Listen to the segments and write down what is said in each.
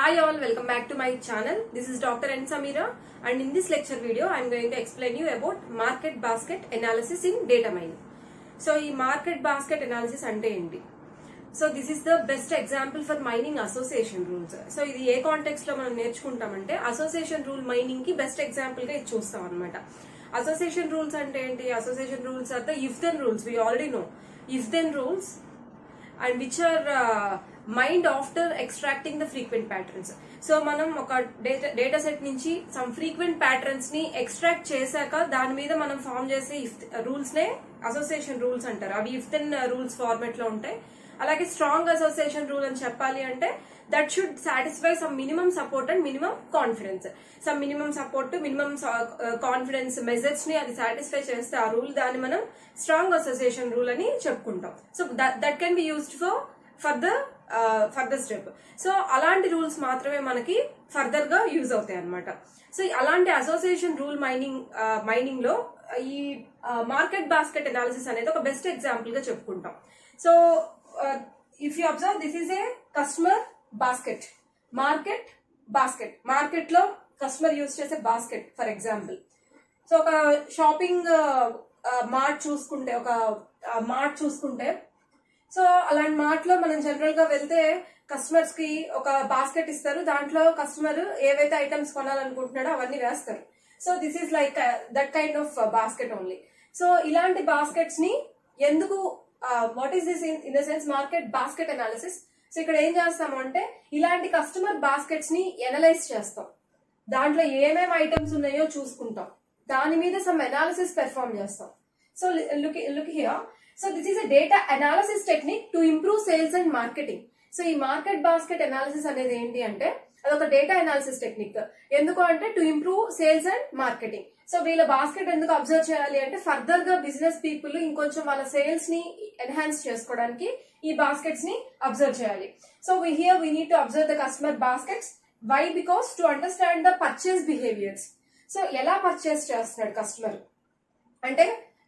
Hi all, welcome back to my channel. This is Dr. N. Samira and in this lecture video I am going to explain you about market basket analysis in data mining. So ఈ market basket analysis అంటే ఏంటి so this is the best example for mining association rules so ఇది ఏ context లో మనం నేర్చుకుంటామంటే association rule mining కి best example గా ఇది చూస్తాం అనమాట అసోసియేషన్ రూల్స్ అంటే ఏంటి association rules are the if then rules we already know if then rules and which are mined after extracting the frequent patterns so మనం ఒక డేటా డేటా సెట్ నుంచి సమ్ ఫ్రీక్వెంట్ ప్యాటర్న్స్ ని extract చేశాక దాని మీద మనం ఫామ్ చేసే if rules నే అసోసియేషన్ రూల్స్ అంటారు అవి ఇఫ్ దెన్ రూల్స్ ఫార్మెట్ లో ఉంటాయి అలాగే స్ట్రాంగ్ అసోసియేషన్ రూల్ అని చెప్పాలి అంటే that should satisfy some minimum support and minimum confidence some minimum support minimum confidence measures ని అది సాటిస్ఫై చేస్తే ఆ రూల్ దాన్ని మనం స్ట్రాంగ్ అసోసియేషన్ రూల్ అని చెప్పుకుంటాం so that can be used for further further step so అలాంటి రూల్స్ మాత్రమే మనకి ఫర్దర్ గా యూజ్ అవుతాయి అనమాట సో అలాంటి అసోసియేషన్ రూల్ మైనింగ్ మైనింగ్ లో ఈ మార్కెట్ బాస్కెట్ అనాలిసిస్ అనేది ఒక బెస్ట్ ఎగ్జాంపుల్ గా చెప్పుకుంటాం so if you observe this is a customer basket market basket market లో కస్టమర్ యూజ్ చేసే బాస్కెట్ ఫర్ ఎగ్జాంపుల్ సో ఒక షాపింగ్ మార్ట్ చూసుకుంటే ఒక మార్ట్ చూసుకుంటే సో అలాంటి మార్ట్ లో మనం జనరల్ గా వెళ్తే కస్టమర్స్ కి ఒక బాస్కెట్ ఇస్తారు దాంట్లో కస్టమర్ ఏవైతే ఐటమ్స్ కొనాలనుకుంటున్నాడో అవన్నీ వేస్తారు so this is like that kind of basket only so ఇలాంటి బాస్కెట్స్ ని ఎందుకు what is this in the sense market basket analysis so ఇక్కడ ఏం చేస్తాము అంటే ఇలాంటి కస్టమర్ బాస్కెట్స్ ని ఎనలైజ్ చేస్తాం దాంట్లో ఏమేమి ఐటమ్స్ ఉన్నాయో చూసుకుంటాం దాని మీద సమ్ అనాలిసిస్ పెర్ఫామ్ చేస్తాం so look look here so this is a data analysis technique to improve sales and marketing so ఈ మార్కెట్ బాస్కెట్ అనాలిసిస్ అనేది ఏంటి అంటే అదొక డేటా అనాలిసిస్ టెక్నిక్ ఎందుకు అంటే to improve sales and marketing so వీళ్ళ basket ఎందుకు అబ్జర్వ్ చేయాలి అంటే ఫర్దర్ గా బిజినెస్ పీపుల్ ఇంకొంచెం వాళ్ళ సేల్స్ ని ఎన్హాన్స్ చేసుకోవడానికి ఈ బాస్కెట్స్ ని అబ్జర్వ్ చేయాలి so we here we need to observe the customer baskets why because to understand the purchase behaviors so ఎలా పర్చేస్ చేస్తున్నాడు కస్టమర్ అంటే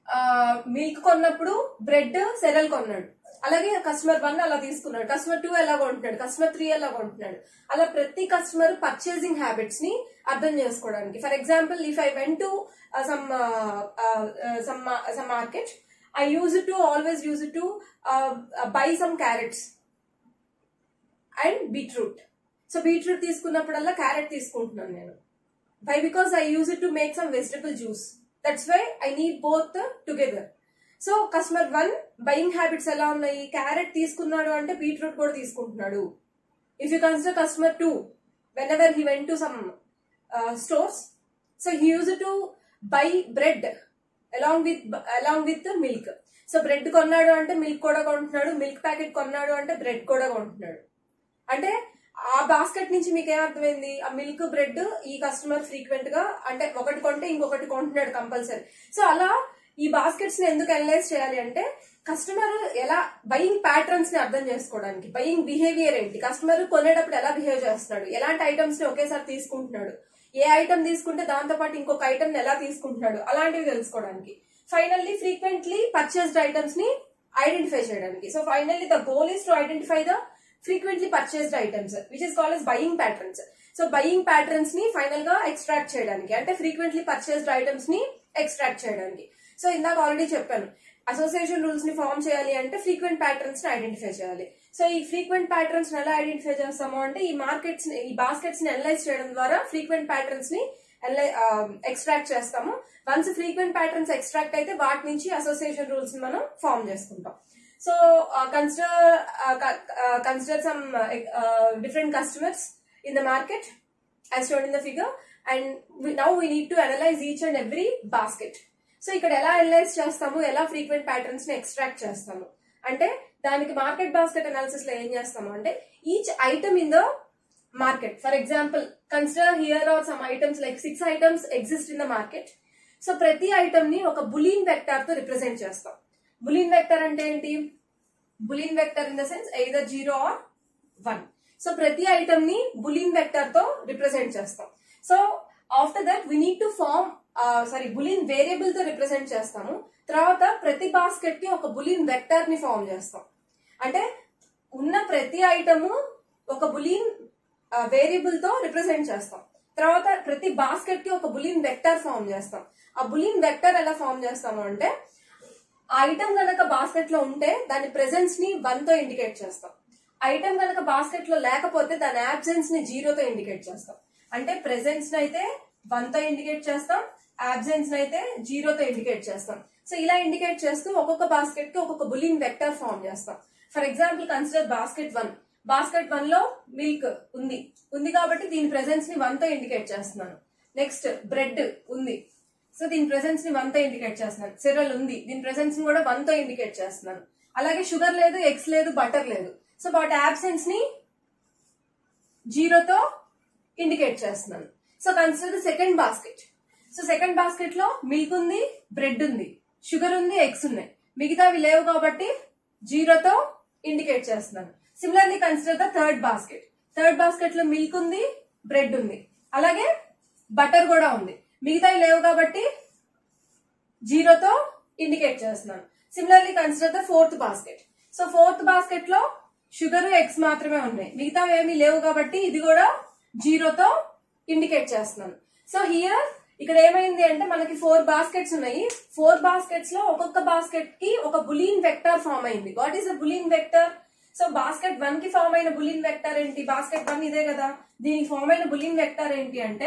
మిల్క్ కొన్నప్పుడు బ్రెడ్ సెరల్ కొన్నాడు అలాగే కస్టమర్ వన్ అలా తీసుకున్నాడు కస్టమర్ టూ ఎలా కొంటున్నాడు కస్టమర్ త్రీ ఎలా కొంటున్నాడు అలా ప్రతి కస్టమర్ పర్చేసింగ్ హ్యాబిట్స్ ని అర్థం చేసుకోవడానికి for example if I went to some some some market I use to always use to buy some carrots and beetroot so beetroot తీసుకున్నప్పుడల్లా క్యారెట్ తీసుకుంటున్నాను నేను why because I use to make some vegetable juice that's why I need both together so customer one buying habits ఎలా ఉన్నాయి carrot తీసుకున్నాడు అంటే beetroot కూడా తీసుకుంటున్నాడు if you consider customer two whenever he went to some stores so he use to buy bread along with along with milk so bread కొన్నాడు అంటే milk కూడా కొంటున్నాడు milk packet కొన్నాడు అంటే బ్రెడ్ కూడా కొంటున్నాడు అంటే ఆ బాస్కెట్ నుంచి మీకు ఏమర్థమైంది ఆ మిల్క్ బ్రెడ్ ఈ కస్టమర్ ఫ్రీక్వెంట్ గా అంటే ఒకటి కొంటే ఇంకొకటి కొంటున్నాడు కంపల్సరీ సో అలా ఈ బాస్కెట్స్ ని ఎందుకు అనలైజ్ చేయాలి అంటే కస్టమర్ ఎలా బయింగ్ ప్యాటర్న్స్ ని అర్థం చేసుకోవడానికి బయింగ్ బిహేవియర్ ఏంటి కస్టమర్ కొనేటప్పుడు ఎలా బిహేవ్ చేస్తున్నాడు ఎలాంటి ఐటమ్స్ ని ఒకేసారి తీసుకుంటున్నాడు ఏ ఐటమ్ తీసుకుంటే దాంతో పాటు ఇంకొక ఐటమ్ ఎలా తీసుకుంటున్నాడు అలాంటివి తెలుసుకోవడానికి ఫైనల్లీ ఫ్రీక్వెంట్లీ పర్చేస్డ్ ఐటమ్స్ ని ఐడెంటిఫై చేయడానికి so finally the goal is to identify the frequently purchased items which is call as buying patterns so buying patterns ని ఫైనల్ గా ఎక్స్ట్రాక్ట్ చేయడానికి అంటే ఫ్రీక్వెంట్లీ పర్చేస్డ్ ఐటమ్స్ ని ఎక్స్ట్రాక్ట్ చేయడానికి so ఇందాక already చెప్పాను అసోసియేషన్ రూల్స్ ని ఫామ్ చేయాలి అంటే ఫ్రీక్వెంట్ ప్యాటర్న్స్ ని ఐడెంటిఫై చేయాలి సో ఈ ఫ్రీక్వెంట్ ప్యాటర్న్స్ ఎలా ఐడెంటిఫై చేస్తాము అంటే ఈ మార్కెట్స్ ని ఈ బాస్కెట్స్ ని అనలైజ్ చేయడం ద్వారా ఫ్రీక్వెంట్ ప్యాటర్న్స్ ని ఎక్స్ట్రాక్ట్ చేస్తాము వన్స్ ఫ్రీక్వెంట్ ప్యాటర్న్స్ ఎక్స్ట్రాక్ట్ అయితే వాటి నుంచి అసోసియేషన్ రూల్స్ ని మనం ఫామ్ చేసుకుంటాం so consider consider some different customers in the market as shown in the figure and we, now we need to analyze each and every basket so ఇక్కడ ఎలా analyse చేస్తాము ఎలా ఫ్రీక్వెంట్ ప్యాటర్న్స్ ని extract చేస్తాము అంటే దానికి market basket analysis లో ఏం చేస్తాము అంటే each item in the market for example consider here are some items like six items exist in the market so ప్రతి ఐటమ్ ని ఒక బులిన్ వెక్టార్ తో రిప్రజెంట్ చేస్తాం బులిన్ వెక్టర్ అంటే ఏంటి boolean vector in the sense either zero or one so ప్రతి item ని boolean vector తో రిప్రజెంట్ చేస్తాం so after that we need to form sorry boolean variable తో రిప్రజెంట్ చేస్తాము తర్వాత ప్రతి బాస్కెట్ కి ఒక బులిన్ వెక్టర్ ని ఫామ్ చేస్తాం అంటే ఉన్న ప్రతి ఐటము ఒక బులిన్ వేరియబుల్ తో రిప్రజెంట్ చేస్తాం తర్వాత ప్రతి బాస్కెట్ కి ఒక బులిన్ వెక్టర్ ఫామ్ చేస్తాం ఆ బులిన్ వెక్టర్ ఎలా ఫామ్ చేస్తాము అంటే ఆ ఐటమ్ గనక బాస్కెట్ లో ఉంటే దాని ప్రెసెన్స్ ని వన్ తో ఇండికేట్ చేస్తాం ఐటమ్ గనక బాస్కెట్ లో లేకపోతే దాని అబ్సెన్స్ ని జీరోతో ఇండికేట్ చేస్తాం అంటే ప్రెసెన్స్ ని అయితే వన్ తో ఇండికేట్ చేస్తాం అబ్సెన్స్ ని అయితే జీరోతో ఇండికేట్ చేస్తాం సో ఇలా ఇండికేట్ చేస్తూ ఒక్కొక్క బాస్కెట్ కి ఒక్కొక్క బులిన్ వెక్టర్ ఫామ్ చేస్తాం for example consider basket one basket one లో మిల్క్ ఉంది ఉంది కాబట్టి దీని ప్రెసెన్స్ ని వన్ తో ఇండికేట్ చేస్తున్నాను నెక్స్ట్ బ్రెడ్ ఉంది సో దీని ప్రెసెన్స్ ని వన్ తో ఇండికేట్ చేస్తున్నాను సిరల్ ఉంది దీని ప్రెసెన్స్ ని కూడా వన్ తో ఇండికేట్ చేస్తున్నాను అలాగే షుగర్ లేదు ఎగ్స్ లేదు బటర్ లేదు సో వాటి యాబ్సెన్స్ ని జీరోతో ఇండికేట్ చేస్తున్నాను so consider the second basket so second basket లో మిల్క్ ఉంది బ్రెడ్ ఉంది షుగర్ ఉంది ఎగ్స్ ఉన్నాయి మిగతావి లేవు కాబట్టి జీరోతో ఇండికేట్ చేస్తున్నాను similarly consider the third basket third basket లో మిల్క్ ఉంది బ్రెడ్ ఉంది అలాగే బటర్ కూడా ఉంది మిగతావి లేవు కాబట్టి జీరోతో ఇండికేట్ చేస్తున్నాను similarly consider the fourth basket so fourth basket లో షుగర్ ఎగ్స్ మాత్రమే ఉన్నాయి మిగతా ఏమీ లేవు కాబట్టి ఇది కూడా జీరోతో ఇండికేట్ చేస్తున్నాను సో హియర్ ఇక్కడ ఏమైంది అంటే మనకి ఫోర్ బాస్కెట్స్ ఉన్నాయి ఫోర్ బాస్కెట్స్ లో ఒక్కొక్క బాస్కెట్ కి ఒక బులియన్ వెక్టర్ ఫామ్ అయింది what is the boolean vector so basket one కి ఫామ్ అయిన బులియన్ వెక్టర్ ఏంటి బాస్కెట్ వన్ ఇదే కదా దీనికి ఫామ్ అయిన బులియన్ వెక్టర్ ఏంటి అంటే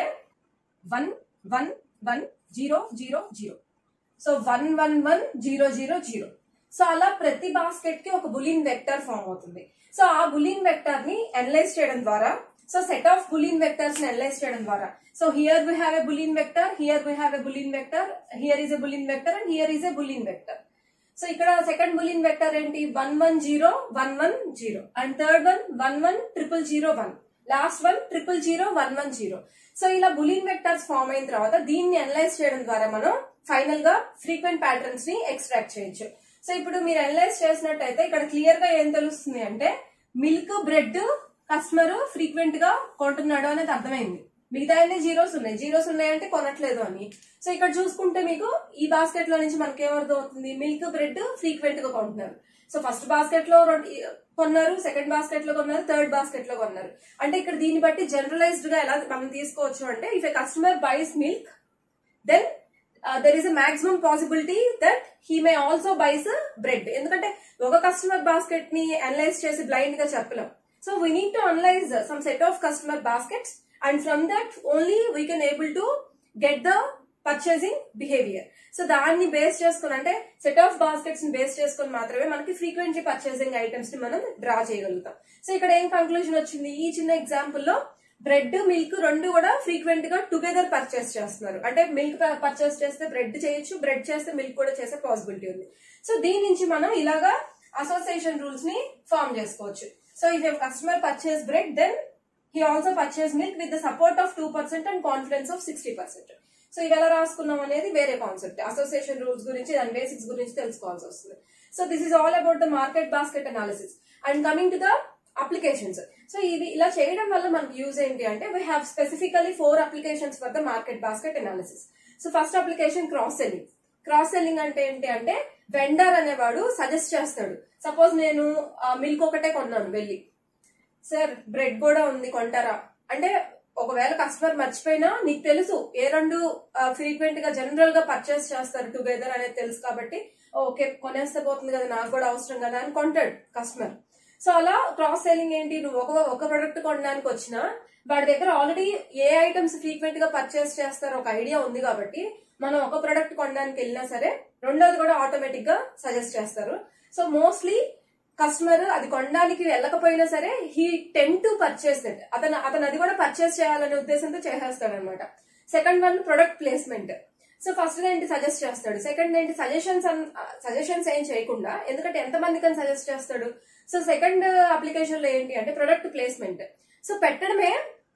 one one one zero zero zero so one one one zero zero zero so అలా ప్రతి బాస్కెట్ కి ఒక బులియన్ వెక్టర్ ఫామ్ అవుతుంది సో ఆ బులియన్ వెక్టర్ ని అనలైజ్ చేయడం ద్వారా so set of boolean vectors ని అనలైజ్ చేయడం ద్వారా so here we have a boolean vector here we have a boolean vector here is a boolean vector and here is a boolean vector so ఇక్కడ second boolean vector ఏంటి one one zero one one zero and third one one one triple zero one last one triple zero one one zero so ఇలా boolean vectors form అయిన తర్వాత దీన్ని analyze చేయడం ద్వారా మనం final గా ఫ్రీక్వెంట్ ప్యాటర్న్స్ ని ఎక్స్ట్రాక్ట్ చేయొచ్చు సో ఇప్పుడు మీరు అనలైజ్ చేసినట్టయితే ఇక్కడ క్లియర్ గా ఏం తెలుస్తుంది అంటే మిల్క్ బ్రెడ్ కస్టమర్ ఫ్రీక్వెంట్ గా కొంటున్నాడు అనేది అర్థమైంది మిగతా అన్ని జీరోస్ ఉన్నాయి జీరోస్ ఉన్నాయంటే కొనట్లేదు అని సో ఇక్కడ చూసుకుంటే మీకు ఈ బాస్కెట్ లో నుంచి మనకి ఏమర్థం అవుతుంది మిల్క్ బ్రెడ్ ఫ్రీక్వెంట్ గా కొంటున్నారు సో ఫస్ట్ బాస్కెట్ లో రెండు- కొన్నారు సెకండ్ బాస్కెట్ లో కొన్నారు థర్డ్ బాస్కెట్ లో కొన్నారు అంటే ఇక్కడ దీన్ని బట్టి జనరలైజ్డ్ గా ఎలా మనం తీసుకోవచ్చు అంటే if a customer buys milk then there is a maximum possibility that he may also buys bread ఎందుకంటే ఒక కస్టమర్ బాస్కెట్ ని అనలైజ్ చేసి బ్లైండ్ గా చెప్పలేం so we need to analyze some set of customer baskets and from that only we can able to get the purchasing behavior so దాన్ని base చేసుకుని అంటే set of baskets ని base చేసుకుని మాత్రమే మనకి ఫ్రీక్వెంట్లీ పర్చేసింగ్ ఐటమ్స్ ని మనం draw చేయగలుగుతాం సో ఇక్కడ ఏం కంక్లూజన్ వచ్చింది ఈ చిన్న ఎగ్జాంపుల్ లో బ్రెడ్ మిల్క్ రెండు కూడా ఫ్రీక్వెంట్ గా టుగెదర్ పర్చేస్ చేస్తున్నారు అంటే మిల్క్ పర్చేస్ చేస్తే బ్రెడ్ చేయొచ్చు బ్రెడ్ చేస్తే మిల్క్ కూడా చేసే పాసిబిలిటీ ఉంది సో దీని నుంచి మనం ఇలాగా అసోసియేషన్ రూల్స్ ని ఫామ్ చేసుకోవచ్చు so if customer purchase bread then he also purchase milk with the support of two percent and confidence of sixty percent so ఇవి ఎలా రాసుకున్నాం అనేది వేరే కాన్సెప్ట్ అసోసియేషన్ రూల్స్ గురించి దాని బేసిక్స్ గురించి తెలుసుకోవాల్సి వస్తుంది so this is all about the market basket analysis and coming to the applications so ఇవి ఇలా చేయడం వల్ల మనకు యూజ్ ఏంటి అంటే we have specifically four applications for the market basket analysis so first application cross selling cross selling అంటే ఏంటి అంటే వెండర్ అనేవాడు సజెస్ట్ చేస్తాడు సపోజ్ నేను మిల్క్ ఒకటే కొన్నాను వెళ్ళి సార్ బ్రెడ్ కూడా ఉంది కొంటారా అంటే ఒకవేళ కస్టమర్ మర్చిపోయినా నీకు తెలుసు ఏ రెండు ఫ్రీక్వెంట్ గా జనరల్ గా పర్చేస్ చేస్తారు టుగెదర్ అనేది తెలుసు కాబట్టి ఓకే కొనేస్తే పోతుంది కదా నాకు కూడా అవసరం కదా అని కొంటాడు కస్టమర్ సో అలా క్రాస్ సెల్లింగ్ ఏంటి నువ్వు ఒక ఒక ప్రొడక్ట్ కొనడానికి వచ్చినా వాడి దగ్గర ఆల్రెడీ ఏ ఐటమ్స్ ఫ్రీక్వెంట్ గా పర్చేస్ చేస్తారో ఒక ఐడియా ఉంది కాబట్టి మనం ఒక ప్రొడక్ట్ కొనడానికి వెళ్ళినా సరే రెండోది కూడా ఆటోమేటిక్ గా సజెస్ట్ చేస్తారు సో మోస్ట్లీ కస్టమర్ అది కొనడానికి వెళ్ళకపోయినా సరే he tend to purchase that అతను అతను అది కూడా పర్చేస్ చేయాలనే ఉద్దేశంతో చేసేస్తాడు అనమాట second one product placement so first ఏంటి సజెస్ట్ చేస్తాడు సెకండ్ ఏంటి సజెషన్స్ సజెషన్స్ ఏం చేయకుండా ఎందుకంటే ఎంత మందికని సజెస్ట్ చేస్తాడు సో సెకండ్ అప్లికేషన్ లో ఏంటి అంటే ప్రొడక్ట్ ప్లేస్మెంట్ సో పెట్టడమే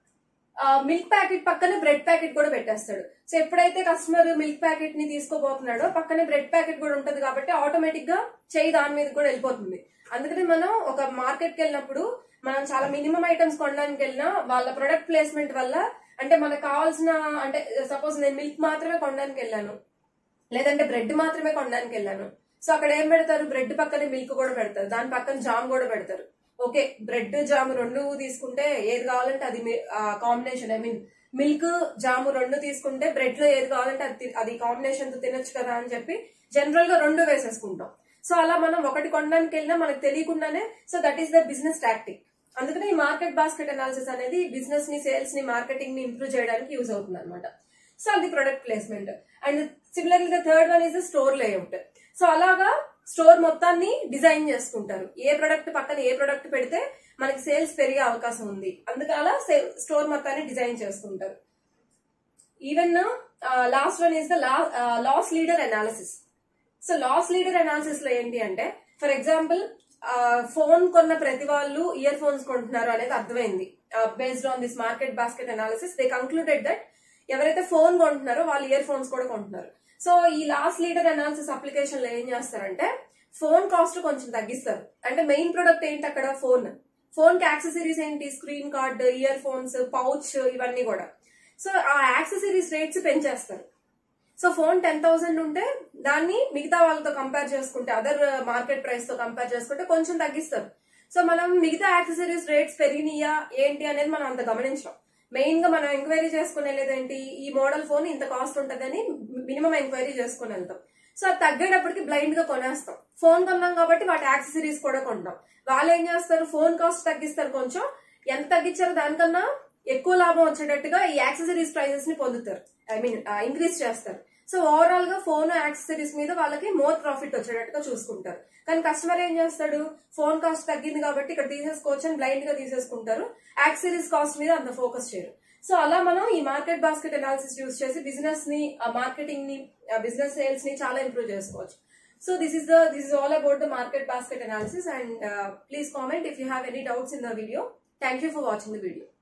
మిల్క్ ప్యాకెట్ పక్కనే బ్రెడ్ ప్యాకెట్ కూడా పెట్టేస్తాడు సో ఎప్పుడైతే కస్టమర్ మిల్క్ ప్యాకెట్ ని తీసుకోబోతున్నాడో పక్కనే బ్రెడ్ ప్యాకెట్ కూడా ఉంటది కాబట్టి ఆటోమేటిక్ గా చేయి దాని మీద కూడా వెళ్ళిపోతుంది అందుకని మనం ఒక మార్కెట్ కి వెళ్ళినప్పుడు మనం చాలా మినిమం ఐటమ్స్ కొనడానికి వెళ్ళినా వాళ్ళ ప్రొడక్ట్ ప్లేస్మెంట్ వల్ల అంటే మనకు కావాల్సిన అంటే సపోజ్ నేను మిల్క్ మాత్రమే కొనడానికి వెళ్ళాను లేదంటే బ్రెడ్ మాత్రమే కొనడానికి వెళ్ళాను సో అక్కడ ఏం పెడతారు బ్రెడ్ పక్కనే మిల్క్ కూడా పెడతారు దాని పక్కన జామ్ కూడా పెడతారు ఓకే బ్రెడ్ జామ్ రెండు తీసుకుంటే ఏది కావాలంటే అది combination I mean milk jam రెండు తీసుకుంటే బ్రెడ్ లో ఏది కావాలంటే అది తి- అది కాంబినేషన్ తో తినొచ్చు కదా అని చెప్పి జనరల్ గా రెండు వేసేసుకుంటాం సో అలా మనం ఒకటి కొనడానికి వెళ్ళినా మనకు తెలియకుండానే so that is the business tactic అందుకనే ఈ మార్కెట్ బాస్కెట్ అనాలిసిస్ అనేది బిజినెస్ ని సేల్స్ ని మార్కెటింగ్ ని ఇంప్రూవ్ చేయడానికి యూజ్ అవుతుంది అనమాట సో అది product placement and similarly the third one is store layout so అలాగా స్టోర్ మొత్తాన్ని డిజైన్ చేసుకుంటారు ఏ ప్రొడక్ట్ పక్కన ఏ ప్రొడక్ట్ పెడితే మనకి సేల్స్ పెరిగే అవకాశం ఉంది అందుకే అలా స్టోర్ మొత్తాన్ని డిజైన్ చేసుకుంటారు even last one is the loss leader analysis so loss leader analysis లో ఏంటి అంటే ఫర్ ఎగ్జాంపుల్ ఫోన్ కొన్న ప్రతి వాళ్ళు ఇయర్ ఫోన్స్ కొంటున్నారు అనేది అర్థమైంది based on this market basket analysis they concluded that ఎవరైతే ఫోన్ కొంటున్నారో వాళ్ళు ఇయర్ ఫోన్స్ కూడా కొంటున్నారు సో ఈ లాస్ట్ లీడర్ అనాలిసిస్ అప్లికేషన్ లో ఏం చేస్తారంటే ఫోన్ కాస్ట్ కొంచెం తగ్గిస్తారు అంటే మెయిన్ ప్రొడక్ట్ ఏంటి అక్కడ ఫోన్ ఫోన్ కి యాక్సెసరీస్ ఏంటి screen guard earphones pouch ఇవన్నీ కూడా సో ఆ యాక్సెసరీస్ రేట్స్ పెంచేస్తారు సో ఫోన్ టెన్ థౌసండ్ ఉంటే దాన్ని మిగతా వాళ్ళతో కంపేర్ చేసుకుంటే అదర్ మార్కెట్ ప్రైస్ తో కంపేర్ చేసుకుంటే కొంచెం తగ్గిస్తారు సో మనం మిగతా యాక్సెసరీస్ రేట్స్ పెరిగినాయా ఏంటి అనేది మనం అంత గమనించాం మెయిన్ గా మనం ఎంక్వైరీ చేసుకుని వెళ్ళేదేంటి ఈ మోడల్ ఫోన్ ఇంత కాస్ట్ ఉంటదని మినిమం ఎంక్వైరీ చేసుకుని వెళ్తాం సో అది తగ్గేటప్పటికి బ్లైండ్ గా కొనేస్తాం ఫోన్ కొన్నాం కాబట్టి వాటి యాక్సెసరీస్ కూడా కొంటాం వాళ్ళు ఏం చేస్తారు ఫోన్ కాస్ట్ తగ్గిస్తారు కొంచెం ఎంత తగ్గించారో దానికన్నా ఎక్కువ లాభం వచ్చేటట్టుగా ఈ యాక్సెసరీస్ ప్రైజెస్ ని పొందుతారు ఐ మీన్ ఇంక్రీజ్ చేస్తారు సో ఓవరాల్ గా ఫోన్ యాక్సెసరీస్ మీద వాళ్ళకి మోర్ ప్రాఫిట్ వచ్చేటట్టుగా చూసుకుంటారు కానీ కస్టమర్ ఏం చేస్తాడు ఫోన్ కాస్ట్ తగ్గింది కాబట్టి ఇక్కడ తీసేసుకోవచ్చు అని బ్లైండ్ గా తీసేసుకుంటారు యాక్సెసరీస్ కాస్ట్ మీద అంత ఫోకస్ చేయరు సో అలా మనం ఈ మార్కెట్ బాస్కెట్ అనాలిసిస్ యూస్ చేసి బిజినెస్ ని మార్కెటింగ్ ని బిజినెస్ సేల్స్ ని చాలా ఇంప్రూవ్ చేసుకోవచ్చు so this is the this is all about the market basket analysis and please comment if you have any doubts in the video thank you for watching the video